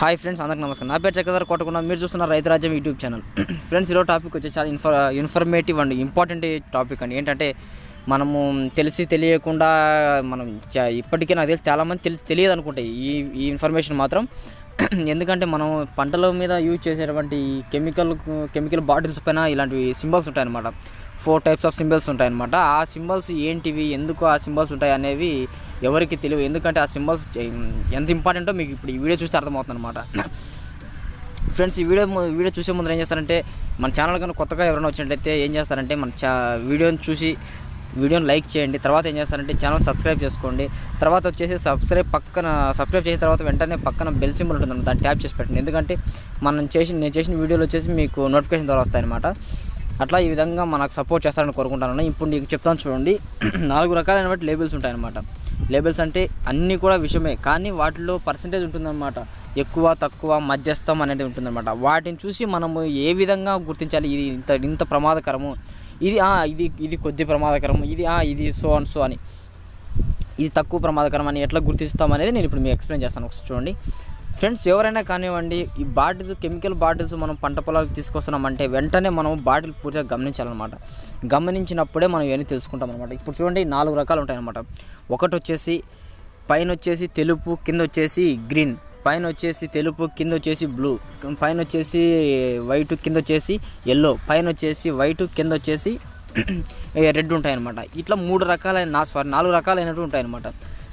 Hi friends అందరికి నమస్కారం నా పేరు చక్రధర్ కొట్టకుండా మీరు చూస్తున్న రైతు రాజ్యం యూట్యూబ్ ఛానల్ ఫ్రెండ్స్ ఈరోజు టాపిక్ వచ్చి చాలా ఇన్ఫర్ ఇన్ఫర్మేటివ్ అండి ఇంపార్టెంట్ టాపిక్ అండి ఏంటంటే మనము తెలిసి తెలియకుండా మనం చ- ఇప్పటికే నాకు తెలిసి చాలామంది తెలిసి తెలియదు అనుకుంటాయి ఈ ఈ ఇన్ఫర్మేషన్ మాత్రం ఎందుకంటే మనం పంటల మీద యూజ్ చేసేటువంటి ఈ కెమికల్ కెమికల్ బాటిల్స్ పైన ఇలాంటివి సింబల్స్ ఉంటాయన్నమాట ఫోర్ టైప్స్ ఆఫ్ సింబల్స్ ఉంటాయన్నమాట ఆ సింబల్స్ ఏంటివి ఎందుకు ఆ సింబల్స్ ఉంటాయి అనేవి ఎవరికి తెలియదు ఎందుకంటే ఆ సింబల్స్ ఎంత ఇంపార్టెంటో మీకు ఇప్పుడు ఈ వీడియో చూస్తే అర్థమవుతుంది అనమాట ఫ్రెండ్స్ ఈ వీడియో ము- వీడియో చూసే ముందు ఏం చేస్తారంటే మన ఛానల్ కనుక కొత్తగా ఎవరైనా వచ్చినట్లయితే ఏం చేస్తారంటే మన చా వీడియోని చూసి వీడియోని లైక్ చేయండి తర్వాత ఏం చేస్తారంటే ఛానల్ సబ్స్క్రైబ్ చేసుకోండి తర్వాత వచ్చేసి సబ్స్క్రైబ్ పక్కన సబ్స్క్రైబ్ చేసిన తర్వాత వెంటనే పక్కన బెల్ సింబల్ ఉంటుంది దాన్ని ట్యాప్ చేసి పెట్టండి ఎందుకంటే మనం చేసిన నేను చేసిన వీడియోలు వచ్చేసి మీకు నోటిఫికేషన్ ద్వారా వస్తాయన్నమాట అట్లా ఈ విధంగా మనకు సపోర్ట్ చేస్తారని కోరుకుంటాను ఇప్పుడు నీకు చెప్తాను చూడండి నాలుగు రకాలైనటువంటి లేబుల్స్ ఉంటాయన్నమాట లేబుల్స్ అంటే అన్నీ కూడా విషయమే కానీ వాటిలో పర్సంటేజ్ ఉంటుందన్నమాట ఎక్కువ తక్కువ మధ్యస్థం అనేది ఉంటుందన్నమాట వాటిని చూసి మనము ఏ విధంగా గుర్తించాలి ఇది ఇంత ఇంత ప్రమాదకరము ఇది ఆ, ఇది ఇది కొద్ది ప్రమాదకరము ఇది ఆ, ఇది సో అండ్ సో అని ఇది తక్కువ ప్రమాదకరం అని ఎట్లా గుర్తిస్తాం అనేది నేను ఇప్పుడు మీకు ఎక్స్ప్లెయిన్ చేస్తాను ఒకసారి చూడండి ఫ్రెండ్స్ ఎవరైనా కానివ్వండి ఈ బాటిల్స్ కెమికల్ బాటిల్స్ మనం పంట పొలాలకు తీసుకొస్తున్నామంటే వెంటనే మనం బాటిల్ పూర్తిగా గమనించాలన్నమాట గమనించినప్పుడే మనం ఇవన్నీ తెలుసుకుంటాం అనమాట ఇప్పుడు చూడండి నాలుగు రకాలు ఉంటాయన్నమాట ఒకటి వచ్చేసి పైన వచ్చేసి తెలుపు కింద వచ్చేసి గ్రీన్ పైన వచ్చేసి తెలుపు కింద వచ్చేసి బ్లూ పైన వచ్చేసి వైట్ కింద వచ్చేసి ఎల్లో పైన వచ్చేసి వైట్ కింద వచ్చేసి రెడ్ ఉంటాయన్నమాట ఇట్లా మూడు రకాలైన నా సారీ నాలుగు రకాలైనవి ఉంటాయన్నమాట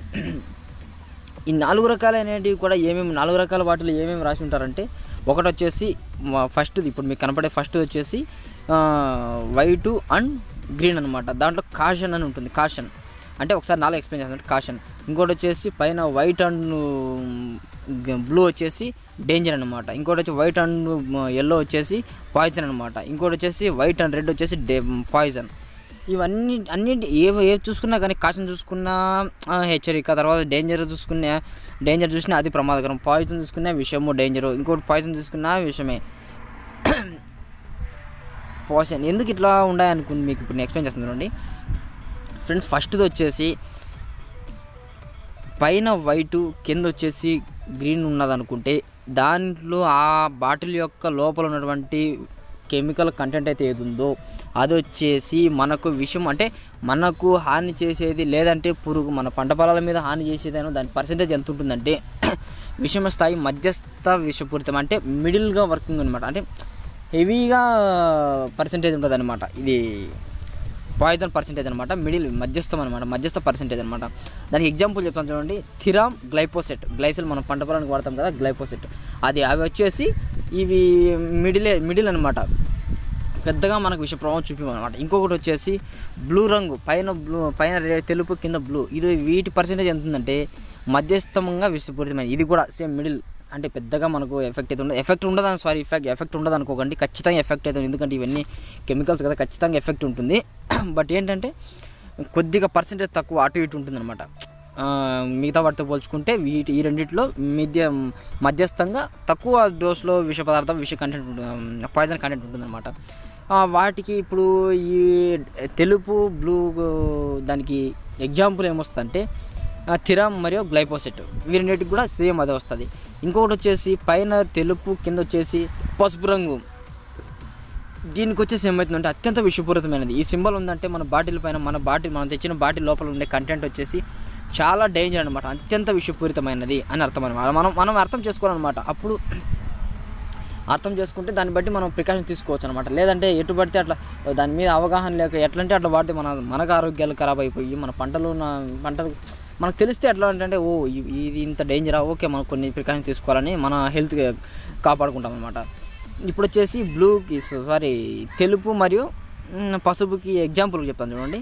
ఈ నాలుగు రకాలైనవి కూడా ఏమేమి నాలుగు రకాల వాటిలో ఏమేమి రాసి ఉంటారంటే ఒకటి వచ్చేసి ఫస్ట్ ఇప్పుడు మీకు కనపడే ఫస్ట్ వచ్చేసి వైటు అండ్ గ్రీన్ అనమాట దాంట్లో కాషన్ అని ఉంటుంది కాషన్ అంటే ఒకసారి నాలుగు ఎక్స్ప్లెయిన్ చేస్తాను కాషన్ ఇంకోటి వచ్చేసి పైన వైట్ అండ్ బ్లూ వచ్చేసి డేంజర్ అనమాట ఇంకోటి వచ్చి వైట్ అండ్ ఎల్లో వచ్చేసి పాయిజన్ అనమాట ఇంకోటి వచ్చేసి వైట్ అండ్ రెడ్ వచ్చేసి డే పాయిజన్ ఇవన్నీ అన్ని ఏ ఏ చూసుకున్నా కానీ కాషన్ చూసుకున్నా ఆ, హెచ్చరిక తర్వాత డేంజర్ చూసుకున్నా డేంజర్ చూసినా అది ప్రమాదకరం పాయిజన్ చూసుకున్నా విషము డేంజర్ ఇంకోటి పాయిజన్ చూసుకున్నా విషమే పాయిజన్ ఎందుకు ఇట్లా ఉన్నాయనుకుంది మీకు ఇప్పుడు నేను ఎక్స్ప్లెయిన్ చేస్తున్నాను చూడండి ఫ్రెండ్స్ ఫస్ట్ది వచ్చేసి పైన వైటు కింద వచ్చేసి గ్రీన్ ఉన్నదనుకుంటే దాంట్లో ఆ బాటిల్ యొక్క లోపల ఉన్నటువంటి కెమికల్ కంటెంట్ అయితే ఏది ఉందో అది వచ్చేసి మనకు విషం అంటే మనకు హాని చేసేది లేదంటే పురుగు మన పంట పొలాల మీద హాని చేసేదేనో దాని పర్సంటేజ్ ఎంత ఉంటుందంటే విషమ స్థాయి మధ్యస్థ విషపూరితం అంటే మిడిల్గా వర్కింగ్ అనమాట అంటే హెవీగా పర్సంటేజ్ ఉంటుంది అనమాట ఇది పాయిజన్ పర్సెంటేజ్ అనమాట మిడిల్ మధ్యస్థం అనమాట మధ్యస్థ పర్సెంటేజ్ అనమాట దానికి ఎగ్జాంపుల్ చెప్తాను చూడండి థిరామ్ గ్లైపోసెట్ గ్లైసిల్ మనం పంట పొలానికి వాడతాం కదా గ్లైపోసెట్ అది అవి వచ్చేసి ఇవి మిడిలే మిడిల్ అనమాట పెద్దగా మనకు విష ప్రభావం చూపించమన్నమాట ఇంకొకటి వచ్చేసి బ్లూ రంగు పైన బ్లూ పైన రే- తెలుపు కింద బ్లూ ఇది వీటి పర్సెంటేజ్ ఎంత ఉందంటే మధ్యస్థంగా విషపూరితమైన ఇది కూడా సేమ్ మిడిల్ అంటే పెద్దగా మనకు ఎఫెక్ట్ అయితే ఉండదు ఎఫెక్ట్ ఉండదు సారీ ఎఫెక్ట్ ఎఫెక్ట్ ఉండదు అనుకోకండి ఖచ్చితంగా ఎఫెక్ట్ అయితే ఉంది. ఎందుకంటే ఇవన్నీ కెమికల్స్ కదా ఖచ్చితంగా ఎఫెక్ట్ ఉంటుంది బట్ ఏంటంటే కొద్దిగా పర్సెంటేజ్ తక్కువ అటు ఇటు ఉంటుందన్నమాట ఆ, మిగతా వాటితో పోల్చుకుంటే వీటి ఈ రెండిట్లో మధ్య మధ్యస్థంగా తక్కువ డోస్లో విష పదార్థం విష కంటెంట్ పాయిజన్ కంటెంట్ ఉంటుందన్నమాట ఆ, వాటికి ఇప్పుడు ఈ తెలుపు బ్లూ దానికి ఎగ్జాంపుల్ ఏమొస్తుందంటే ఆ, థిరామ్ మరియు గ్లైపోసెట్ ఇవి రెండింటికి కూడా సేమ్ అదే వస్తుంది ఇంకొకటి వచ్చేసి పైన తెలుపు కింద వచ్చేసి పసుపు రంగు దీనికి వచ్చేసి ఏమవుతుందంటే అత్యంత విషపూరితమైనది ఈ సింబల్ ఉందంటే మన బాటిల్ పైన మన బాటిల్ మనం తెచ్చిన బాటిల్ లోపల ఉండే కంటెంట్ వచ్చేసి చాలా డేంజర్ అనమాట అత్యంత విషపూరితమైనది అని అర్థం అనమాట మనం మనం అర్థం చేసుకోవాలన్నమాట అప్పుడు అర్థం చేసుకుంటే దాన్ని బట్టి మనం ప్రికాషన్ తీసుకోవచ్చు అనమాట లేదంటే ఎటు పడితే అట్లా దాని మీద అవగాహన లేక ఎట్లంటే అట్లా వాడితే మన మనకు ఆరోగ్యాలు ఖరాబ్ అయిపోయి మన పంటలు ఉన్న పంటలు మనకు తెలిస్తే ఎట్లా అంటే ఓ ఇ- ఇది ఇంత డేంజరా ఓకే మనం కొన్ని ప్రికాషన్ తీసుకోవాలని మన హెల్త్ కాపాడుకుంటాం అనమాట ఇప్పుడు వచ్చేసి బ్లూకి సారీ తెలుపు మరియు మ్, పసుపుకి ఎగ్జాంపుల్ చెప్తాను చూడండి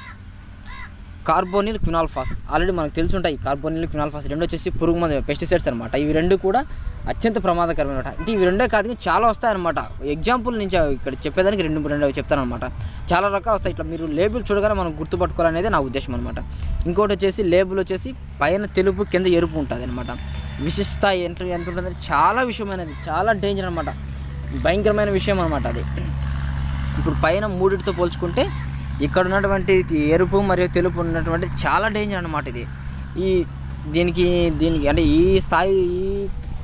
కార్బోనిల్ క్వినాల్ఫాస్ ఆల్రెడీ మనకు తెలిసి ఉంటాయి కార్బోనిల్ క్వినాల్ఫాస్ రెండు వచ్చేసి పురుగు మందు పెస్టిసైడ్స్ అనమాట ఇవి రెండు కూడా అత్యంత ప్రమాదకరమైన అంటే ఇవి రెండే కాదు ఇంకా చాలా వస్తాయన్నమాట ఎగ్జాంపుల్ నుంచి ఇక్కడ చెప్పేదానికి రెండు రెండు చెప్తాను అనమాట చాలా రకాలు వస్తాయి ఇట్లా మీరు లేబుల్ చూడగానే మనం గుర్తుపట్టుకోవాలనేది నా ఉద్దేశం అనమాట ఇంకోటి వచ్చేసి లేబుల్ వచ్చేసి పైన తెలుపు కింద ఎరుపు ఉంటుంది అనమాట విశిష్ట ఎంత ఎంత ఉంటుంది చాలా విషయమైనది చాలా డేంజర్ అనమాట భయంకరమైన విషయం అనమాట అది ఇప్పుడు పైన మూడిటితో పోల్చుకుంటే ఇక్కడ ఉన్నటువంటి ఇది ఎరుపు మరియు తెలుపు ఉన్నటువంటి చాలా డేంజర్ అన్నమాట ఇది ఈ దీనికి దీనికి అంటే ఈ స్థాయి ఈ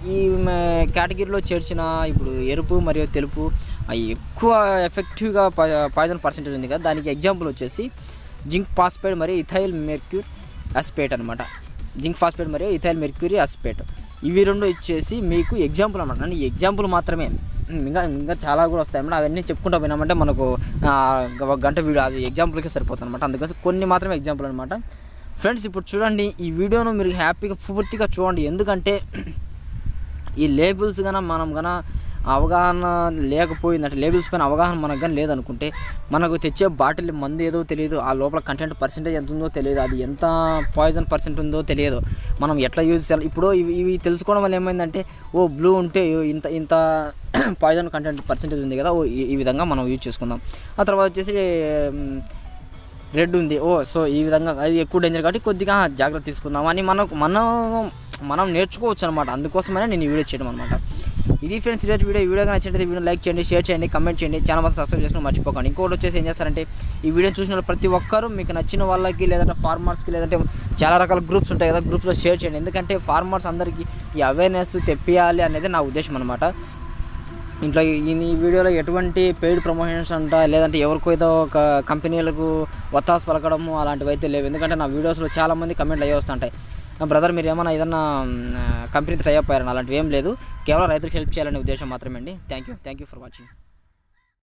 ఈ మ- కేటగిరీలో చేర్చిన ఇప్పుడు ఎరుపు మరియు తెలుపు అవి ఎక్కువ ఎఫెక్టివ్గా పాయిజన్ పర్సెంటేజ్ ఉంది కదా దానికి ఎగ్జాంపుల్ వచ్చేసి జింక్ ఫాస్ఫేట్ మరియు ఇథైల్ మెర్క్యూర్ అస్పేట్ అనమాట జింక్ ఫాస్ఫేట్ మరియు ఇథైల్ మెర్క్యూరీ అస్పేట్ ఇవి రెండు ఇచ్చేసి మీకు ఎగ్జాంపుల్ అనమాట ఈ ఎగ్జాంపుల్ మాత్రమే ఇంకా ఇంకా చాలా కూడా వస్తాయి అన్నమాట అవన్నీ చెప్పుకుంటా పోయినామంటే మనకు ఆ, ఒక గంట వీడియో అది ఎగ్జాంపుల్కి సరిపోతుంది అనమాట అందుకోసం కొన్ని మాత్రమే ఎగ్జాంపుల్ అనమాట ఫ్రెండ్స్ ఇప్పుడు చూడండి ఈ వీడియోను మీరు హ్యాపీగా పూర్తిగా చూడండి ఎందుకంటే ఈ లేబుల్స్ గన మనం గన అవగాహన లేకపోయిందంటే లేబుల్స్ పైన అవగాహన మనకు కానీ లేదనుకుంటే మనకు తెచ్చే బాటిల్ మందు ఏదో తెలియదు ఆ లోపల కంటెంట్ పర్సెంటేజ్ ఎంత ఉందో తెలియదు అది ఎంత పాయిజన్ పర్సెంట్ ఉందో తెలియదు మనం ఎట్లా యూజ్ చేయాలి ఇప్పుడు ఇవి ఇవి తెలుసుకోవడం వల్ల ఏమైందంటే ఓ బ్లూ ఉంటే ఇంత ఇంత పాయిజన్ కంటెంట్ పర్సెంటేజ్ ఉంది కదా ఓ ఈ- ఈ విధంగా మనం యూజ్ చేసుకుందాం ఆ తర్వాత వచ్చేసి మ్, రెడ్ ఉంది ఓ సో ఈ విధంగా అది ఎక్కువ డేంజర్ కాబట్టి కొద్దిగా జాగ్రత్త తీసుకుందాం అని మనకు మనం మనం నేర్చుకోవచ్చు అనమాట అందుకోసమనే నేను ఈ వీడియో చేయడం అనమాట ఇది ఫ్రెండ్స్ ఈరోజు వీడియో ఈ వీడియో నచ్చినట్లయితే వీడియో లైక్ చేయండి షేర్ చేయండి కమెంట్ చేయండి ఛానల్ మాత్రం సబ్స్క్రైబ్ చేసుకుని మర్చిపోకండి ఇంకోటి వచ్చేసి ఏం చేస్తారంటే ఈ వీడియో చూసిన వాళ్ళు ప్రతి ఒక్కరూ మీకు నచ్చిన వాళ్ళకి లేదంటే ఫార్మర్స్కి లేదంటే చాలా రకాల గ్రూప్స్ ఉంటాయి కదా గ్రూప్లో షేర్ చేయండి ఎందుకంటే ఫార్మర్స్ అందరికీ ఈ అవేర్నెస్ తెప్పియాలి అనేది నా ఉద్దేశం అనమాట ఇంట్లో ఈ ఈ వీడియోలో ఎటువంటి పెయిడ్ ప్రమోషన్స్ అంట లేదంటే ఎవరికో ఏదో ఒక కంపెనీలకు ఒత్తాసు పలకడము అలాంటివి అయితే లేవు ఎందుకంటే నా వీడియోస్లో చాలామంది కమెంట్లు అయ్యి వస్తుంటాయి బ్రదర్ మీరు ఏమైనా ఏదన్నా కంపెనీతో టైప్ అయ్యారని అలాంటివి ఏం లేదు కేవలం రైతులకు హెల్ప్ చేయాలనే ఉద్దేశం మాత్రమే అండి thank you thank you for watching